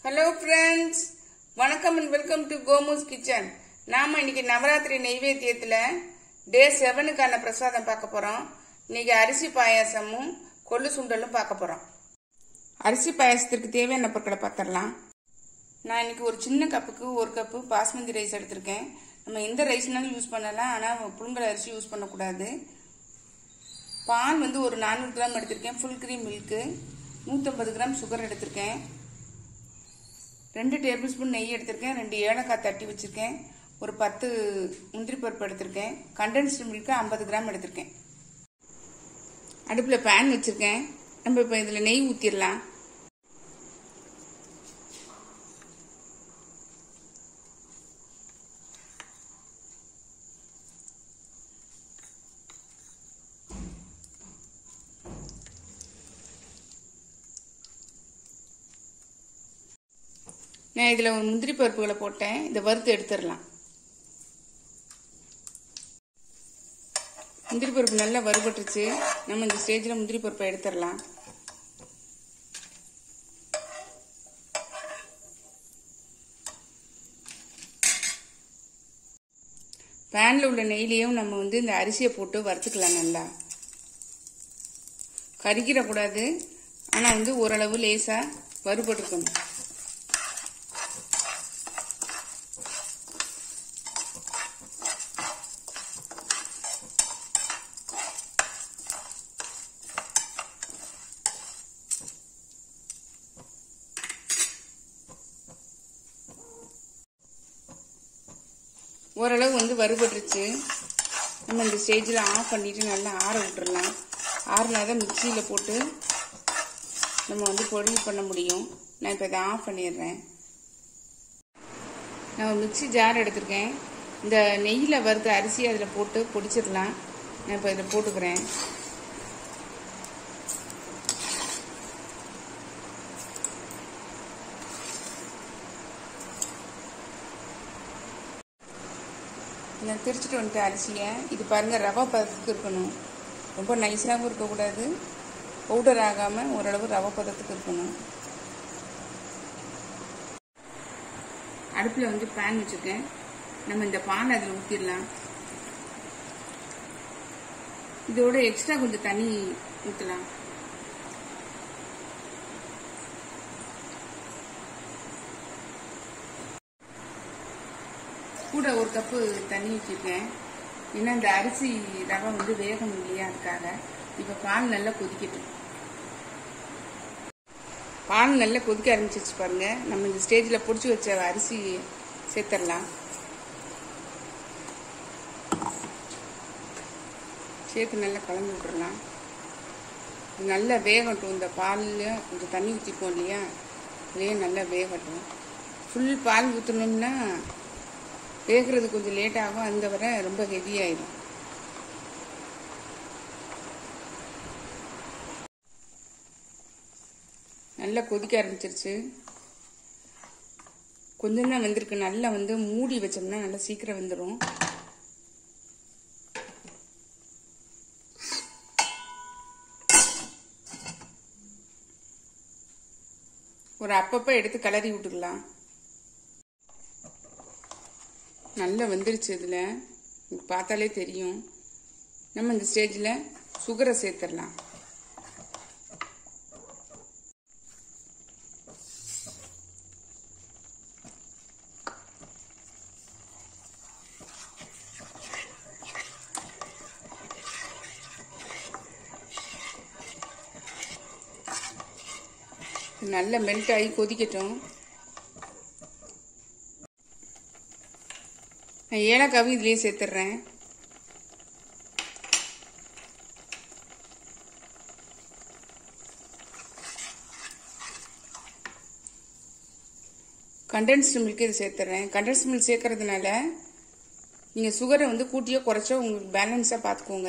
hello friends வணக்கம் and welcome to Komu's kitchen நாம இன்னைக்கு நவராத்திரி நெய்வேத்தியத்தில் டே செவனுக்கான பிரசாதம் பார்க்க போகிறோம் இன்னைக்கு அரிசி பாயாசமும் கொள்ளு சுண்டலும் பார்க்க போகிறோம் அரிசி பாயாசத்திற்கு தேவையான பொருட்களை பார்த்துடலாம் நான் இன்னைக்கு ஒரு சின்ன கப்புக்கு ஒரு கப்பு பாஸ்மதி ரைஸ் எடுத்திருக்கேன் நம்ம எந்த ரைஸ்னாலும் யூஸ் பண்ணலாம் ஆனால் புழுங்கல் அரிசி யூஸ் பண்ணக்கூடாது பால் வந்து ஒரு நானூறு கிராம் எடுத்திருக்கேன் ஃபுல் க்ரீம் மில்க்கு நூற்றம்பது கிராம் சுகர் எடுத்திருக்கேன் ரெண்டு டேபிள் ஸ்பூன் நெய் எடுத்திருக்கேன் ரெண்டு ஏலக்காய் தட்டி வச்சுருக்கேன் ஒரு பத்து முந்திரி பருப்பு எடுத்திருக்கேன் கண்டென்ஸ்டு மில்க்கு ஐம்பது கிராம் எடுத்திருக்கேன் அடுப்பில் பேன் வச்சுருக்கேன் நம்ம இப்போ இதில் நெய் ஊற்றிடலாம் நான் இதில் ஒரு முந்திரி பருப்புகளை போட்டேன் இதை வறுத்து எடுத்துடலாம் முந்திரி பருப்பு நல்லா வறுபட்டுருச்சு நம்ம இந்த ஸ்டேஜில் முந்திரி பருப்பை எடுத்துடலாம் பேனில் உள்ள நெய்லேயும் நம்ம வந்து இந்த அரிசியை போட்டு வறுத்துக்கலாம் நல்லா கறிக்கிடக்கூடாது ஆனால் வந்து ஓரளவு லேசாக வறுபட்டுருக்கணும் ஓரளவு வந்து வறுபட்டுருச்சு நம்ம இந்த ஸ்டேஜில் ஆஃப் பண்ணிவிட்டு நல்லா ஆற விட்டுறலாம் ஆறுனா தான் மிக்சியில் போட்டு நம்ம வந்து பொடி பண்ண முடியும் நான் இப்போ இதை ஆஃப் பண்ணிடுறேன் நான் ஒரு மிக்சி ஜார் எடுத்திருக்கேன் இந்த நெய்யில் வறுத்த அரிசி அதில் போட்டு பொடிச்சிடலாம் நான் இப்போ இதில் போட்டுக்கிறேன் நான் திரிச்சிட்டு வந்துட்டேன் அரிசியை இது பாருங்கள் ரவை பதத்துக்கு இருக்கணும் ரொம்ப நைஸாகவும் இருக்கக்கூடாது பவுடர் ஆகாமல் ஓரளவு ரவை பதத்துக்கு இருக்கணும் அடுப்பில் வந்து பேன் வச்சுருக்கேன் நம்ம இந்த பால் அதில் ஊற்றிடலாம் இதோட எக்ஸ்ட்ரா கொஞ்சம் தண்ணி ஊற்றலாம் கூட ஒரு கப்பு தண்ணி ஊற்றிருக்கேன் ஏன்னா இந்த அரிசி ரவை வந்து வேகம் இல்லையா அதுக்காக இப்போ பால் நல்லா கொதிக்கட்டும் பால் நல்லா கொதிக்க ஆரம்பிச்சிச்சு பாருங்க நம்ம இந்த ஸ்டேஜில் பிடிச்சி வச்ச அரிசி சேர்த்துடலாம் சேர்த்து நல்லா கலந்து விட்டுறலாம் இது நல்லா வேகட்டும் இந்த பாலில் கொஞ்சம் தண்ணி ஊற்றிப்போம் இல்லையா அதுலேயே நல்லா வேகட்டும் ஃபுல் பால் ஊற்றணும்னா வேகிறது கொஞ்சம் லேட் ஆகும் அந்த வரை ரொம்ப ஹெவியாயிடும் நல்லா கொதிக்க ஆரம்பிச்சிருச்சு கொஞ்சம் தான் வந்திருக்கு நல்லா வந்து மூடி வச்சோம்னா நல்லா சீக்கிரம் வந்துடும் ஒரு அப்பப்போ எடுத்து கிளறி விட்டுக்கலாம் நல்லா வெந்துருச்சு இதில் உங்களுக்கு பார்த்தாலே தெரியும் நம்ம இந்த ஸ்டேஜில் சுகரை சேர்த்துடலாம் நல்லா மெல்ட் ஆகி கொதிக்கட்டும் நான் ஏலக்காவும் இதுலேயே சேர்த்துட்றேன் கண்டென்ஸ்டு மில்க் இது சேர்த்துறேன் கண்டென்ஸ்டு மில்க் சேர்க்கறதுனால நீங்கள் சுகரை வந்து கூட்டியோ குறைச்சோ உங்களுக்கு பேலன்ஸாக பார்த்துக்கோங்க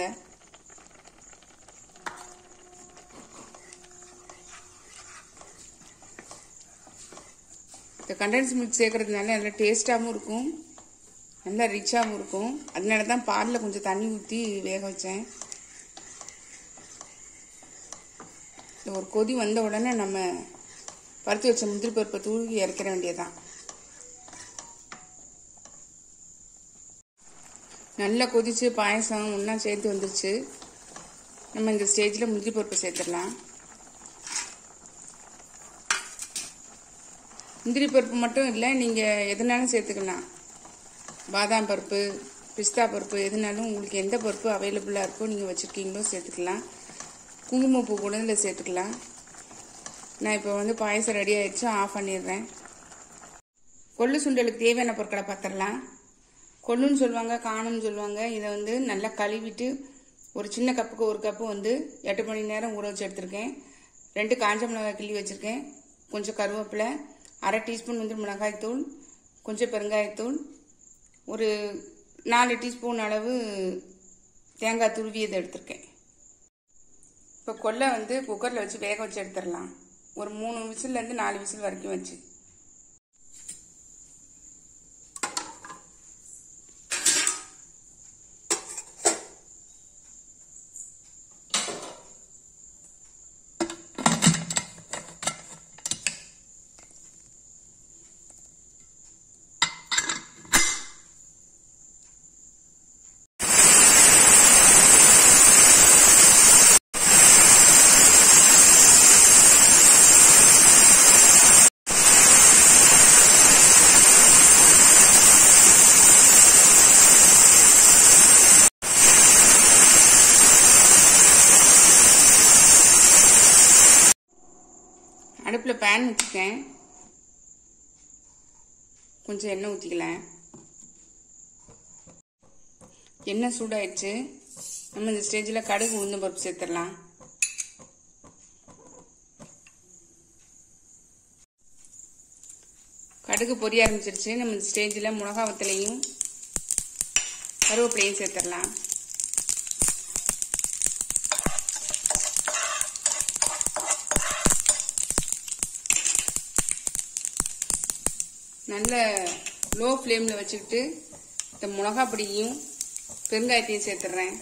இந்த கண்டென்ஸ் மில்க் சேர்க்கறதுனால நல்லா டேஸ்ட்டாகவும் இருக்கும் நல்லா ரிச்சாகவும் இருக்கும் அதனால தான் பாலில் கொஞ்சம் தண்ணி ஊற்றி வேக வச்சேன் ஒரு கொதி வந்த உடனே நம்ம வறுத்து வச்ச முந்திரி பருப்பை தூவி இறக்கிற வேண்டியதுதான் நல்லா கொதிச்சு பாயசம் ஒன்றா சேர்த்து வந்துருச்சு நம்ம இந்த ஸ்டேஜில் முந்திரி பருப்பு சேர்த்துடலாம் முந்திரி பருப்பு மட்டும் இல்லை நீங்கள் எதுனாலும் சேர்த்துக்கலாம் பாதாம் பருப்பு பிஸ்தா பருப்பு எதுனாலும் உங்களுக்கு எந்த பருப்பு அவைலபிளாக இருக்கோ நீங்கள் வச்சுருக்கீங்களோ சேர்த்துக்கலாம் குங்குமப்பூ கூட இதில் சேர்த்துக்கலாம் நான் இப்போ வந்து பாயசம் ரெடி ஆயிடுச்சு ஆஃப் பண்ணிடுறேன் கொள்ளு சுண்டலுக்கு தேவையான பொருட்களை பார்த்துடலாம் கொள்ளுன்னு சொல்லுவாங்க காணுன்னு சொல்லுவாங்க இதை வந்து நல்லா கழுவிட்டு ஒரு சின்ன கப்புக்கு ஒரு கப்பு வந்து எட்டு மணி நேரம் ஊற வச்சு எடுத்திருக்கேன் ரெண்டு காஞ்ச மிளகாய் கிள்ளி வச்சுருக்கேன் கொஞ்சம் கருவேப்பிலை அரை டீஸ்பூன் வந்து மிளகாய்த்தூள் கொஞ்சம் பெருங்காயத்தூள் ஒரு நாலு டீஸ்பூன் அளவு தேங்காய் துருவியதை எடுத்திருக்கேன் இப்போ கொல்லை வந்து குக்கரில் வச்சு வேக வச்சு எடுத்துடலாம் ஒரு மூணு விசில்லேருந்து நாலு விசில் வரைக்கும் வச்சு அடுப்பில் பேன் வச்சுருக்கேன் கொஞ்சம் எண்ணெய் ஊற்றிக்கலாம் எண்ணெய் சூடாயிடுச்சு நம்ம இந்த ஸ்டேஜில் கடுகு உளுந்தம் பருப்பு சேர்த்துடலாம் கடுகு பொரிய ஆரம்பிச்சிருச்சு நம்ம இந்த ஸ்டேஜில் மிளகா வத்தலையும் கருவேப்பிலையும் சேர்த்துடலாம் நல்ல லோ ஃப்ளேமில் வச்சுக்கிட்டு இந்த மிளகா பொடியும் பெருங்காயத்தையும் சேர்த்துடுறேன்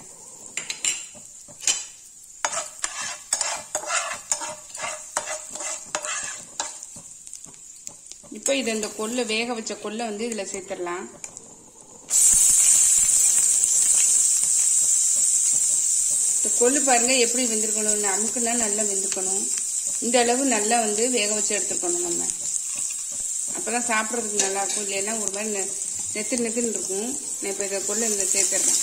இப்போ இதை இந்த கொல்லை வேக வச்ச கொல்லை வந்து இதில் சேர்த்துடலாம் இந்த கொள்ளு பாருங்க எப்படி வெந்திருக்கணும் அமுக்குன்னா நல்லா வெந்துக்கணும் இந்த அளவு நல்லா வந்து வேக வச்சு எடுத்துக்கணும் நம்ம அப்பதான் சாப்பிட்றதுக்கு நல்லா இருக்கும் இல்லைன்னா ஒரு மாதிரி நெ- நெத்து நெத்துன்னு இருக்கும் நான் இப்போ இதை கொள்ள இதில் சேர்த்துடுறேன்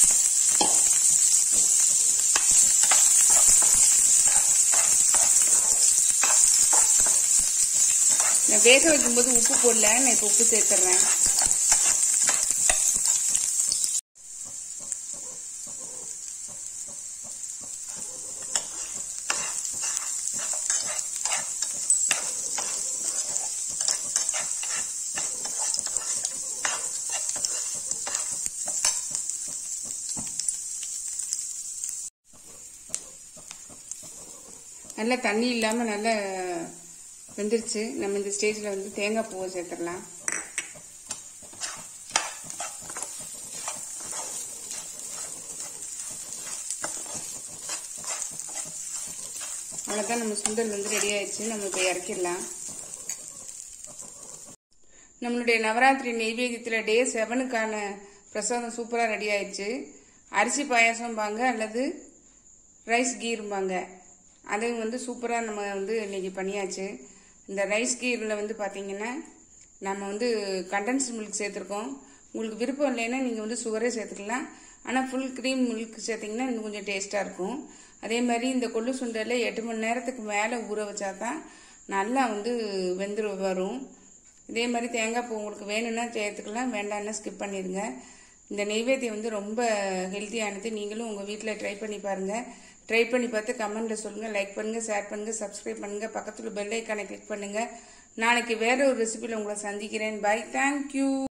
நான் வேக வைக்கும்போது உப்பு போடல நான் இப்போ உப்பு சேர்த்துடுறேன் நல்லா தண்ணி இல்லாமல் நல்லா வெந்துருச்சு நம்ம இந்த ஸ்டேஜில் வந்து தேங்காய் பூவை சேர்த்துடலாம் அவ்வளோதான் நம்ம சுண்டல் வந்து ரெடி ஆயிடுச்சு நம்ம இப்போ இறக்கிடலாம் நம்மளுடைய நவராத்திரி நெய்வேத்தியத்தில் டே செவனுக்கான பிரசாதம் சூப்பராக ரெடி ஆயிடுச்சு அரிசி பாயாசம்பாங்க அல்லது ரைஸ் கீரும்பாங்க அதையும் வந்து சூப்பராக நம்ம வந்து இன்னைக்கு பண்ணியாச்சு இந்த ரைஸ் கீரில் வந்து பார்த்தீங்கன்னா நம்ம வந்து கண்டென்ஸ்ட் மில்க் சேர்த்துருக்கோம் உங்களுக்கு விருப்பம் இல்லைன்னா நீங்கள் வந்து சுகரே சேர்த்துக்கலாம் ஆனால் ஃபுல் க்ரீம் மில்க் சேர்த்திங்கன்னா இன்னும் கொஞ்சம் டேஸ்ட்டாக இருக்கும் அதே மாதிரி இந்த கொள்ளு சுண்டலில் எட்டு மணி நேரத்துக்கு மேலே ஊற வச்சா தான் நல்லா வந்து வெந்துரு வரும் இதே மாதிரி தேங்காய் பூ உங்களுக்கு வேணும்னா சேர்த்துக்கலாம் வேண்டாம்னா ஸ்கிப் பண்ணிடுங்க இந்த நெய்வேத்தியம் வந்து ரொம்ப ஹெல்த்தியானது நீங்களும் உங்கள் வீட்டில் ட்ரை பண்ணி பாருங்கள் ட்ரை பண்ணி பார்த்து கமெண்ட்டில் சொல்லுங்கள் லைக் பண்ணுங்கள் ஷேர் பண்ணுங்கள் சப்ஸ்கிரைப் பண்ணுங்கள் பக்கத்தில் பெல் ஐக்கானை கிளிக் பண்ணுங்கள் நாளைக்கு வேற ஒரு ரெசிபியில் உங்களை சந்திக்கிறேன் பை தேங்க்யூ